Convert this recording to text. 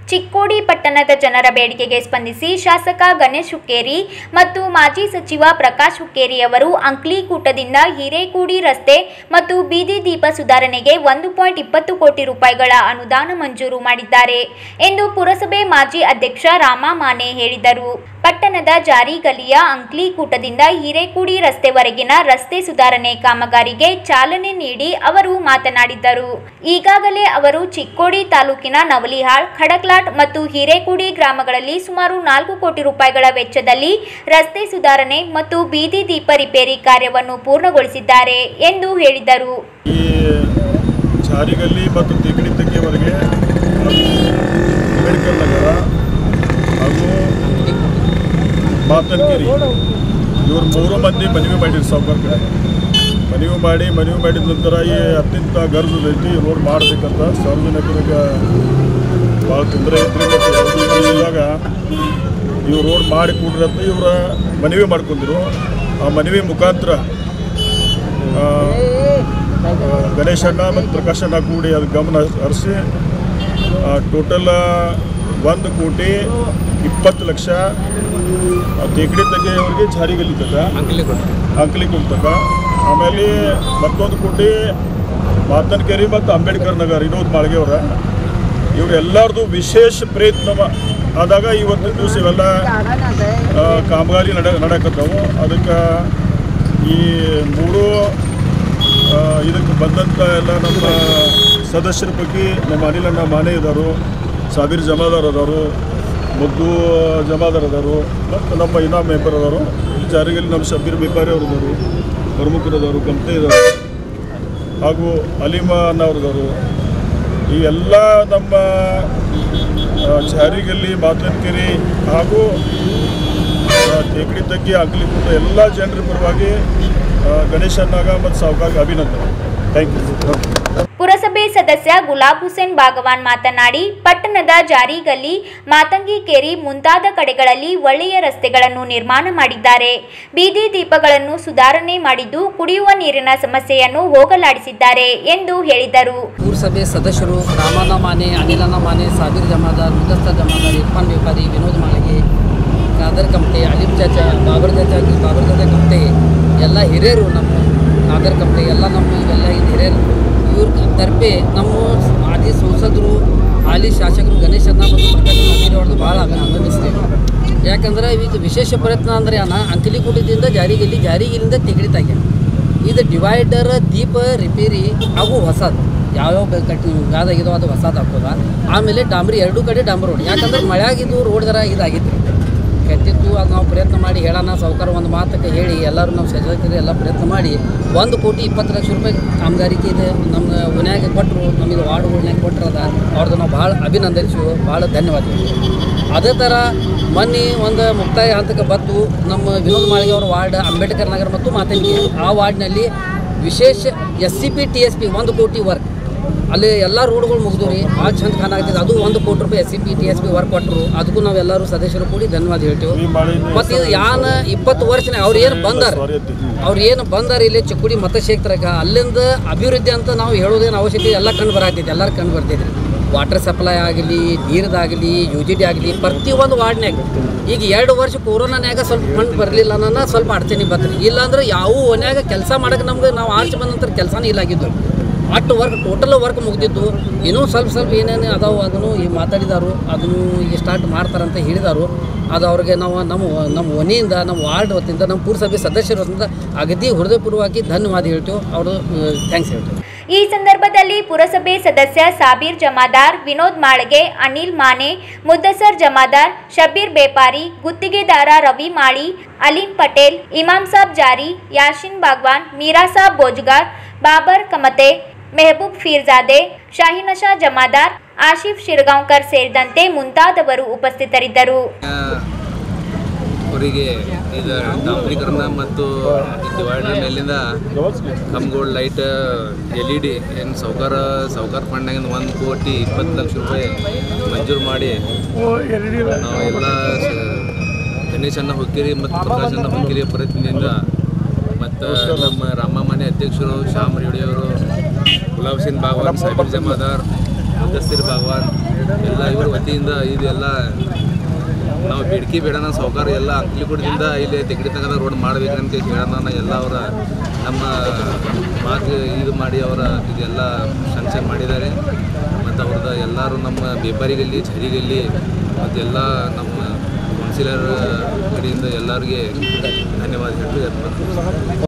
ಚಿಕ್ಕೋಡಿ ಪಟ್ಟಣದ ಜನರ ಬೇಡಿಕೆಗೆ ಸ್ಪಂದಿಸಿ ಶಾಸಕ ಗಣೇಶ್ ಹುಕ್ಕೇರಿ ಮತ್ತು ಮಾಜಿ ಸಚಿವ ಪ್ರಕಾಶ್ ಹುಕ್ಕೇರಿ ಅವರು ಅಂಕ್ಲಿಕೂಟದಿಂದ ಹಿರೇಕೂಡಿ ರಸ್ತೆ ಮತ್ತು ಬೀದಿ ದೀಪ ಸುಧಾರಣೆಗೆ ಒಂದು ಪಾಯಿಂಟ್ ಇಪ್ಪತ್ತು ಕೋಟಿ ರೂಪಾಯಿಗಳ ಅನುದಾನ ಮಂಜೂರು ಮಾಡಿದ್ದಾರೆ ಎಂದು ಪುರಸಭೆ ಮಾಜಿ ಅಧ್ಯಕ್ಷ ರಾಮ ಮಾನೆ ಹೇಳಿದರು ಪಟ್ಟಣದ ಜಾರಿಗಲಿಯ ಅಂಕ್ಲಿಕೂಟದಿಂದ ಹಿರೇಕೂಡಿ ರಸ್ತೆವರೆಗಿನ ರಸ್ತೆ ಸುಧಾರಣೆ ಕಾಮಗಾರಿಗೆ ಚಾಲನೆ ನೀಡಿ ಅವರು ಮಾತನಾಡಿದ್ದರು ಈಗಾಗಲೇ ಅವರು ಚಿಕ್ಕೋಡಿ ತಾಲೂಕಿನ ನವಲಿಹಾಳ್ ಖಡಕ್ಲಾಟ್ ಮತ್ತು ಹಿರೇಕೂಡಿ ಗ್ರಾಮಗಳಲ್ಲಿ ಸುಮಾರು ನಾಲ್ಕು ಕೋಟಿ ರೂಪಾಯಿಗಳ ವೆಚ್ಚದಲ್ಲಿ ರಸ್ತೆ ಸುಧಾರಣೆ ಮತ್ತು ಬೀದಿ ದೀಪ ರಿಪೇರಿ ಕಾರ್ಯವನ್ನು ಪೂರ್ಣಗೊಳಿಸಿದ್ದಾರೆ ಎಂದು ಹೇಳಿದರು ಈ ಜಾರಿಗಲ್ಲಿ ಮತ್ತು ತಿಗಡಿ ತಗ್ಗಿವರೆಗೆ ಹಾಗೂ ಅಂಬೇಡ್ಕರ್ ನಗರ ಹಾಗೂ ಮಾತನ್ಗಿರಿ ಇವ್ರು ಮೂರು ಮಂದಿ ಮನವಿ ಮಾಡಿದ್ರು ಸಾವುಕಾರ ಕಡೆ ಮನವಿ ಮಾಡಿ ಮನವಿ ಮಾಡಿದ ನಂತರ ಈ ಅತ್ಯಂತ ಗರ್ಭದೈತಿ ರೋಡ್ ಮಾಡಬೇಕಂತ ಸಾರ್ವಜನಿಕರಿಗೆ ಭಾಳ ತೊಂದರೆ ಐತ್ರಿ ಮತ್ತು ಯಾವುದೂ ಇದ್ದಾಗ ಇವ್ರು ರೋಡ್ ಮಾಡಿ ಕೊಡ್ರಿ ಅಂತ ಇವರ ಮನವಿ ಮಾಡ್ಕೊಂಡಿರು ಆ ಮನವಿ ಮುಖಾಂತರ ಆ, ಗಣೇಶಣ್ಣ ಮತ್ತು ಪ್ರಕಾಶಣ್ಣ ಕೂಡಿ ಅದು ಗಮನ ಹರಿಸಿ ಟೋಟಲ್ ಒಂದು ಕೋಟಿ ಇಪ್ಪತ್ತು ಲಕ್ಷ ತೇಕಡಿ ತೆಗೆಯವರಿಗೆ ಜಾರಿಗಲ್ಲಿ ತಗ ಅಂಕಲಿ ತಗ ಆಮೇಲೆ ಮತ್ತೊಂದು ಕೋಟಿ ಮಾತನಕೆರೆ ಮತ್ತು ಅಂಬೇಡ್ಕರ್ ನಗರ್ ವಿನೋದ್ ಮಾಳ್ಗೆಯವರ ಇವರೆಲ್ಲರದು ವಿಶೇಷ ಪ್ರಯತ್ನ ಮಾ- ಆದಾಗ ಇವತ್ತಿನ ದಿವಸ ಇವೆಲ್ಲ ಆ, ಕಾಮಗಾರಿ ನಡ ನಡಕತ್ತವು ಅದಕ್ಕೆ ಈ ಮೂರು ಆ, ಇದಕ್ಕೆ ಬಂದಂಥ ಎಲ್ಲ ನಮ್ಮ ಸದಸ್ಯರ ಬಗ್ಗೆ ನಮ್ಮ ಅನಿಲಣ್ಣ ಮಾನೆ ಇದ್ದಾರು ಸಾಬೀರ್ ಜಮಾದಾರ್ ಅದಾರು ಮುದ್ದು ಜಮಾದಾರ್ ಅದಾರು ಮತ್ತು ನಮ್ಮ ಇನಾಮ್ ಮೆಂಬರ್ ಅದಾರು ಜಾರಿಗಲ್ಲಿ ನಮ್ಮ ಶಬೀರ್ ಬಿಪಾರಿ ಅವರು ಇದ್ದಾರೆ ಪ್ರಮುಖರು ಅದಾರು ಗಮತೆ ಇದ್ದಾರೆ ಹಾಗೂ ಅಲಿಮಾ ಅನ್ನೋರು ಇದ್ದಾರೆ ಈ ಎಲ್ಲ ನಮ್ಮ ಆ, ಜಾರಿಗಲ್ಲಿ ಮಾತನಕೆರೆ ಹಾಗೂ ಆ, ತೇಕಡಿ ತಗ್ಗಿ ಅಗ್ಲಿಕುಂಟ ಎಲ್ಲ ಜನರ ಪರವಾಗಿ ಆ, ಗಣೇಶನ್ನಾಗ ಮತ್ತು ಸಾವುಕಾರ್ಗೆ ಅಭಿನಂದನೆ ಥ್ಯಾಂಕ್ ಯು ಪುರಸಭೆ ಸದಸ್ಯ ಗುಲಾಬ್ ಹುಸೇನ್ ಭಾಗವಾನ್ ಮಾತನಾಡಿ ಪಟ್ಟಣದ ಜಾರಿಗಲ್ಲಿ ಮಾತಂಗಿ ಕೇರಿ ಮುಂತಾದ ಕಡೆಗಳಲ್ಲಿ ಒಳ್ಳೆಯ ರಸ್ತೆಗಳನ್ನು ನಿರ್ಮಾಣ ಮಾಡಿದ್ದಾರೆ ಬೀದಿ ದೀಪಗಳನ್ನು ಸುಧಾರಣೆ ಮಾಡಿದ್ದು ಕುಡಿಯುವ ನೀರಿನ ಸಮಸ್ಯೆಯನ್ನು ಹೋಗಲಾಡಿಸಿದ್ದಾರೆ ಎಂದು ಹೇಳಿದರು ಪುರಸಭೆ ಸದಸ್ಯರು ರಾಮಣ್ಣ ಮಾನೆ ಅನಿಲಣ್ಣ ಮಾನೆ ಸಾಬೀರ್ ಜಮಾದಾರ್ ಮುದಸ್ತ ಜಮಾದಾರ್ ಇರ್ಫಾನ್ ವ್ಯಾಪಾರಿ ವಿನೋದ್ ಮಾಳಿಗೆ ಖಾದರ್ ಕಮಟೆ ಅಲಿಂ ಚಾಚಾ ಬಾಬರ್ ಚಾಚಾ ಬಾಬರ್ ಚಾಚಾ ಕಮಟೆ ಎಲ್ಲ ಹಿರಿಯರು ನಮ್ಮ ಖಾದರ್ ಕಮಟೆ ಎಲ್ಲ ನಮ್ಮ ಇವೆಲ್ಲ ಇದು ಹಿರಿಯರು ಇವ್ರ ತರ್ಪೆ ನಮ್ಮ ಮಾಜಿ ಸಂಸದರು ಹಾಲಿ ಶಾಸಕರು ಗಣೇಶಣ್ಣ ಮತ್ತು ಪ್ರಕಾಶ್ ಮಾತಿರಿ ಅವ್ರದ್ದು ಭಾಳ ಅಭಿನಂದಿಸ್ತೇವೆ ಯಾಕಂದ್ರೆ ಇದು ವಿಶೇಷ ಪ್ರಯತ್ನ ಅಂದರೆ ಅನ್ನ ಅಂಕಲಿಕೂಟದಿಂದ ಜಾರಿಗೆಲ್ಲಿ ಜಾರಿಗಿಲ್ಲಿಂದ ತೆಗಡಿತಾಗೆ ಇದು ಡಿವೈಡರ್ ದೀಪ ರಿಪೇರಿ ಹಾಗೂ ಹೊಸದು ಯಾವ್ಯಾವ ಬೆ- ಕಟ್ಟಿ ಗಾದಾಗಿದೋ ಅದು ಹೊಸದು ಹಾಕೋದ ಆಮೇಲೆ ಡಾಂಬ್ರಿ ಎರಡೂ ಕಡೆ ಡಾಂಬರ್ ರೋಡ್ ಯಾಕಂದ್ರೆ ಮಳೆಯಾಗಿದ್ದು ರೋಡ್ ದರ ಇದಾಗಿತ್ತು ಕೆತ್ತಿತ್ತು ಅದು ನಾವು ಪ್ರಯತ್ನ ಮಾಡಿ ಹೇಳೋಣ ಸಾವುಕಾರ ಒಂದು ಮಾತಕ್ಕೆ ಹೇಳಿ ಎಲ್ಲರೂ ನಾವು ಸಜಾಕರು ಎಲ್ಲ ಪ್ರಯತ್ನ ಮಾಡಿ ಒಂದು ಕೋಟಿ ಇಪ್ಪತ್ತು ಲಕ್ಷ ರೂಪಾಯಿ ಕಾಮಗಾರಿಕೆ ಇದೆ ನಮ್ಮ ಮನ್ಯಾಗ ಕೊಟ್ಟರು ನಮಗೆ ವಾರ್ಡ್ಗಳ್ನಾಗ ಕೊಟ್ಟರದ ಅವ್ರದ್ದು ನಾವು ಭಾಳ ಅಭಿನಂದಿಸಿವು ಭಾಳ ಧನ್ಯವಾದಗಳು ಅದೇ ಥರ ಮೊನ್ನೆ ಒಂದು ಮುಕ್ತಾಯ ಹಂತಕ್ಕೆ ಬಂತು ನಮ್ಮ ವಿನೋದ್ ಮಾಳಿಗೆ ಅವರ ವಾರ್ಡ್ ಅಂಬೇಡ್ಕರ್ ನಗರ ಮತ್ತು ಮಾತಂಗಿ ಆ ವಾರ್ಡ್ನಲ್ಲಿ ವಿಶೇಷ S C P T S P ಒಂದು ಕೋಟಿ ವರ್ಕ್ ಅಲ್ಲಿ ಎಲ್ಲ ರೋಡ್ಗಳು ಮುಗಿದು ರೀ ಭಾಳ ಚಂದ ಕಾಣಾಗ್ತಿದೆ ಅದು ಒಂದು ಕೋಟಿ ರೂಪಾಯಿ S C P T S P work ಕೊಟ್ಟರು ಅದಕ್ಕೂ ನಾವೆಲ್ಲರೂ ಸದಸ್ಯರು ಕೂಡಿ ಧನ್ಯವಾದ ಹೇಳ್ತೀವಿ ಈ ಮಳೆ ಮತ್ತು ಇದು ಯಾನ ಇಪ್ಪತ್ತು ವರ್ಷನೇ ಅವ್ರು ಏನು ಬಂದಾರ ಅವ್ರು ಏನು ಬಂದಾರ ಇಲ್ಲಿ ಚಿಕ್ಕುಡಿ ಮತಕ್ಷೇತ್ರಕ್ಕೆ ಅಲ್ಲಿಂದ ಅಭಿವೃದ್ಧಿ ಅಂತ ನಾವು ಹೇಳೋದೇನು ಅವಶ್ಯಕತೆ ಎಲ್ಲ ಕಂಡು ಬರಾಗ್ತೈತಿ ಎಲ್ಲರೂ ಕಂಡು ಬರ್ತೈತಿ ವಾಟರ್ ಸಪ್ಲೈ ಆಗಲಿ ನೀರ್ದಾಗಲಿ ಯು ಜಿ ಡಿ ಆಗಲಿ ಪ್ರತಿಯೊಂದು ವಾರ್ಡ್ನ್ಯಾಗ ಈಗ ಎರಡು ವರ್ಷ ಕೊರೋನಾನ್ಯಾಗ ಸ್ವಲ್ಪ ಫಂಡ್ ಬರಲಿಲ್ಲ ಅನ್ನೋ ಸ್ವಲ್ಪ ಅಡಚಣೆ ಬತ್ರಿ ಇಲ್ಲಾಂದ್ರೆ ಯಾವ ಓನ್ಯಾಗ ಕೆಲಸ ಮಾಡಕ್ಕೆ ನಮ್ಗೆ ನಾವು ಆರ್ಚ್ ಬಂದ ನಂತರ ಕೆಲಸನೇ ಇಲ್ಲಾಗಿದ್ದು ಅಷ್ಟು ವರ್ಕ್ ಟೋಟಲ್ ವರ್ಕ್ ಮುಗ್ದಿದ್ದು ಇನ್ನೂ ಸ್ವಲ್ಪ ಸ್ವಲ್ಪ ಏನೇನು ಅದಾವು ಅದನ್ನು ಈ ಮಾತಾಡಿದಾರು ಅದನ್ನು ಈಗ ಸ್ಟಾರ್ಟ್ ಮಾಡ್ತಾರಂತ ಹೇಳಿದಾರು ಅದು ಅವ್ರಿಗೆ ನಾವು ನಮ್ಮ ನಮ್ಮ ಒನೆಯಿಂದ ನಮ್ಮ ವಾರ್ಡ್ ವತಿಯಿಂದ ನಮ್ಮ ಪುರಸಭೆ ಸದಸ್ಯರ ವತಿಯಿಂದ ಅಗದಿ ಹೃದಯಪೂರ್ವಕವಾಗಿ ಧನ್ಯವಾದ ಹೇಳ್ತೀವಿ ಅವರು ಥ್ಯಾಂಕ್ಸ್ ಹೇಳ್ತೀವಿ ಈ ಸಂದರ್ಭದಲ್ಲಿ ಪುರಸಭೆ ಸದಸ್ಯ ಸಾಬೀರ್ ಜಮಾದಾರ್ ವಿನೋದ್ ಮಾಳ್ಗೆ ಅನಿಲ್ ಮಾನೆ ಮುದ್ದಸರ್ ಜಮಾದಾರ್ ಶಬೀರ್ ಬೇಪಾರಿ ಗುತ್ತಿಗೆದಾರ ರವಿ ಮಾಳಿ ಅಲೀಂ ಪಟೇಲ್ ಇಮಾಮ್ ಸಾಬ್ ಜಾರಿ ಯಾಶಿನ್ ಬಾಗ್ವಾನ್ ಮೀರಾ ಸಾಬ್ ಬೋಜ್ಗಾರ್ ಬಾಬರ್ ಕಮತೆ ಮೆಹಬೂಬ್ ಫೀರ್ಜಾದೆ ಶಾಹಿನಶಾ ಜಮಾದಾರ್ ಆಶಿಫ್ ಶಿರಗಾಂವ್ಕರ್ ಸೇರಿದಂತೆ ಮುಂತಾದವರು ಉಪಸ್ಥಿತರಿದ್ದರು ಅವರಿಗೆ ಇದು ಡಾಂಬರೀಕರಣ ಮತ್ತು ಡಿವೈಡರ್ ಮೇಲಿಂದ ಕಂಬಗಳು ಲೈಟ್ ಎಲ್ ಇ ಡಿ ಏನು ಸೌಕಾರ ಸೌಕಾರ ಫಂಡ್ನಾಗಿಂದ ಒಂದು ಕೋಟಿ ಇಪ್ಪತ್ತು ಲಕ್ಷ ರೂಪಾಯಿ ಮಂಜೂರು ಮಾಡಿ ನಾವು ಎಲ್ಲ ಸ- ಗಣೇಶಣ್ಣ ಹುಕ್ಕಿರಿ ಮತ್ತು ಪ್ರಕಾಶಣ್ಣ ಹುಕ್ಕಿರಿ ಪ್ರಯತ್ನದಿಂದ ಮತ್ತು ನಮ್ಮ ರಾಮ ಮನೆ ಅಧ್ಯಕ್ಷರು ಶ್ಯಾಮ್ ರೇಡಿಯವರು ಗುಲಾಬ್ ಸಿಂಗ್ ಬಾಗ್ವಾನ್ ಸಾಬೀರ್ ಜಮಾದಾರ್ ಮುದ್ದಸ್ತಿರ್ ಭಗವಾನ್ ಎಲ್ಲ ಇವರ ವತಿಯಿಂದ ಇದೆಲ್ಲ ನಾವು ಬೇಡಿಕೆ ಬೇಡನ ಸಾವುಕಾರ ಎಲ್ಲ ಅಂಕ್ಲಿಕೂಟದಿಂದ ಇಲ್ಲಿ ತೆಗಡಿ ತಗದ ರೋಡ್ ಮಾಡ್ಬೇಕಂತ ಹೇಳೋಣ ಎಲ್ಲ ಅವರ ನಮ್ಮ ಮಾತು ಇದು ಮಾಡಿ ಅವರ ಇದೆಲ್ಲ ಸಂಕ್ಷನ್ ಮಾಡಿದ್ದಾರೆ ಮತ್ತು ಅವ್ರದ್ದು ಎಲ್ಲರೂ ನಮ್ಮ ಬೇಪಾರಿಗಲ್ಲಿ ಝರಿಗಲ್ಲಿ ಮತ್ತೆಲ್ಲ ನಮ್ಮ ಕೌನ್ಸಿಲರ್ ಕಡೆಯಿಂದ ಎಲ್ಲರಿಗೆ ಧನ್ಯವಾದ ಹೇಳ್ತು